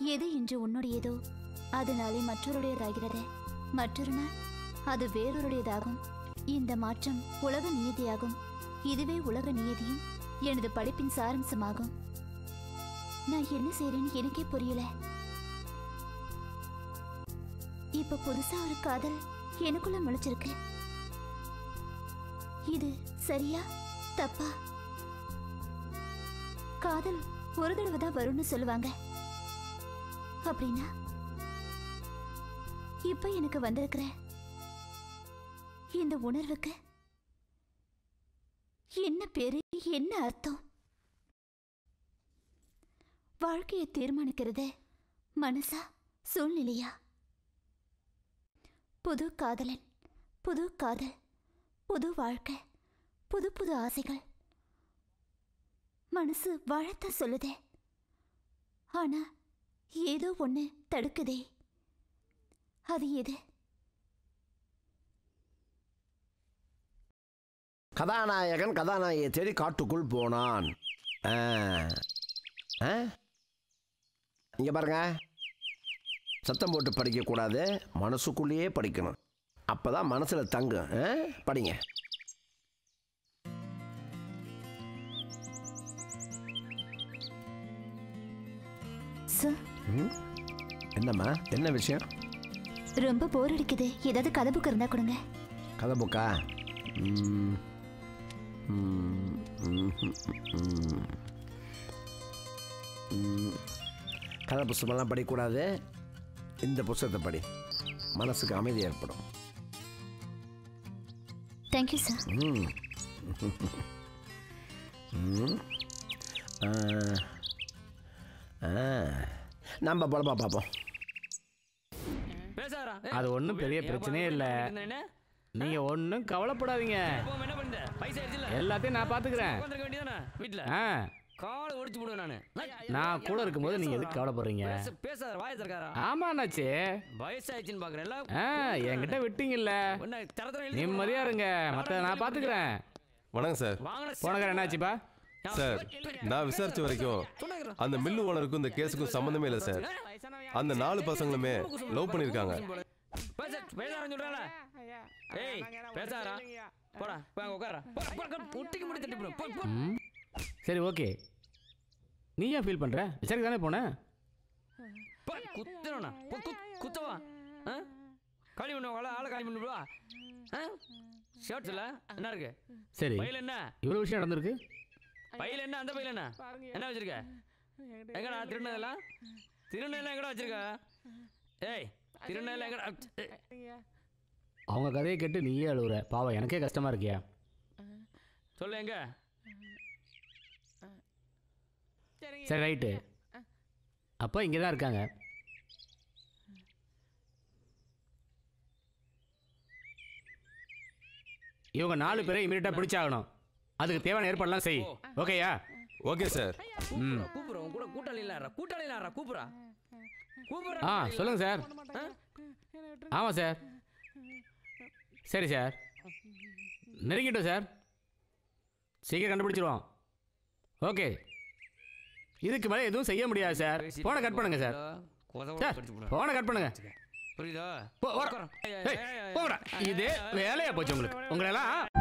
எது இன்று உன்னுடையதோ அது நாளை மற்றொருடையதாகிறது மற்றொரு நாள் அது வேறொருடையதாகும் இந்த மாற்றம் உலக நியதியாகும் இதுவே உலக நியதியும் எனது படிப்பின் சாரம்சமாகும் நான் என்ன செய்றேன்னு எனக்கே புரியல இப்ப புதுசா ஒரு காதல் எனக்குள்ள முளைச்சிருக்கு இது சரியா தப்பா காதல் ஒரு தடவை தான் வரும்னு சொல்லுவாங்க அப்படின்னா இப்ப எனக்கு வந்திருக்கிற இந்த உணர்வுக்கு என்ன பேரு என்ன அர்த்தம் வாழ்க்கையை தீர்மானிக்கிறது மனசா சூழ்நிலையா புது காதலன் புது காதல் புது வாழ்க்கை புது புது ஆசைகள் மனசு வாழத்தான் சொல்லுதே ஆனா ஏதோ ஒண்ணு தடுக்குதே அது எது கதாநாயகன் கதாநாயகியை தேடி காட்டுக்குள் போனான் ஆ. ஆ? இங்க பாருங்க சத்தம் போட்டு படிக்கக்கூடாது மனசுக்குள்ளேயே படிக்கணும் அப்பதான் மனசுல தங்கும் ஆ? படிங்க சார் ம்? என்னம்மா என்ன விஷயம் ரொம்ப போர் அடிக்குது ஏதாவது கதை புக் இருந்தா கொடுங்க கதை புக்கா ம். ம். ம். ம். ம். கதை புஸ்தகமெல்லாம் படிக்கக்கூடாது இந்த புஸ்தகத்தை படி மனசுக்கு அமைதி ஏற்படும் தேங்க்யூ சார் ம். ம். ஆ. ஆ. நம்ம படமா பார்ப்போம் பேசாரா அது ஒண்ணும் பெரிய பிரச்சனையே இல்ல. நீங்க ஒன்றும் கவலைப்படாதீங்க என்ன பண்ண பைசா ஆயிடுச்சுல எல்லாத்தையும் நான் பாத்துக்கிறேன் உட்காந்துருக்க வேண்டியதானே வீட்டுல ஆ காலை ஒடிச்சு போடுவேன் நானு நான் கூட இருக்கும்போது நீங்க எதுக்கு கவலைப்படுறீங்க பேச பேசாத வாய திறக்காரா ஆமா அண்ணாச்சி வயசாயிடுச்சுன்னு பாக்குறேன் எல்லாம் ஆ என்கிட்ட விட்டீங்கல்ல ஒன்ன தர தர நிம்மதியா இருங்க மத்த நான் பாத்துக்கிறேன் வணக்கம் சார் வாங்கின போனகர் என்னாச்சுப்பா சார் நான் விசாரிச்ச வரைக்கும் அந்த மில்லு ஓனருக்கும் இந்த கேஸுக்கும் சம்மந்தமே இல்லை சார் அந்த நாலு பசங்களுமே லவ் பண்ணியிருக்காங்க பேச பேசாரன்னு சொல்றால ஏய் பேசாரா போடா போய் அங்க உட்காரா முட்டிக்கு முடி தட்டி போடு போ, போ. ம் சரி ஓகே நீ ஏன் ஃபீல் பண்ற விசாரிக்க தானே போனேன் போ, குத்துறவனா போ, குத்- குத்தவா ஆ? காலி பண்ணுவாங்களா ஆளை காலி பண்ணுவா ஷர்ட்ஸ்ல என்ன இருக்கு சரி பையில என்ன இவ்வளவு விஷயம் நடந்திருக்கு பையில என்ன அந்த பையில என்ன என்ன வச்சிருக்க எங்கடா திருநெல்லாம் திருநெல்லாம் எங்கடா வச்சிருக்க ஏய் திருநெல்லாம் எங்கடா ஏய், அவங்க கதையை கேட்டு நீயே அழுகுற பாவம் எனக்கே கஷ்டமா இருக்கியா சொல்லு எங்க சரி ரைட்டு அப்போ இங்கே தான் இருக்காங்க இவங்க நாலு பேரை இமீடியட்டாக பிடிச்சாகணும் அதுக்கு தேவையான ஏற்பாடுலாம் செய் ஓகேயா ஓகே சார் ம் கூப்பிடுற உன் கூட கூட்டாளி இல்ல கூட்டாளி இல்ல கூப்பிடுறா கூப்பிடுறா ஆ சொல்லுங்க சார் ஆ? ஆமாம் சார் சரி சார் நெருங்கிட்டோம் சார் சீக்கிரம் கண்டுபிடிச்சிருவோம் ஓகே இதுக்கு மேலே எதுவும் செய்ய முடியாது சார் போனை கட் பண்ணுங்க சார் கொதவ சார் கடிச்சு போடுறா. போனை கட் பண்ணுங்க புரியுதா போ- போடா. உட்காரு. ஏய், ஏய், ஏய், ஏய், போங்கடா. இதே வேலையா போச்சு உங்களுக்கு உங்களெல்லாம்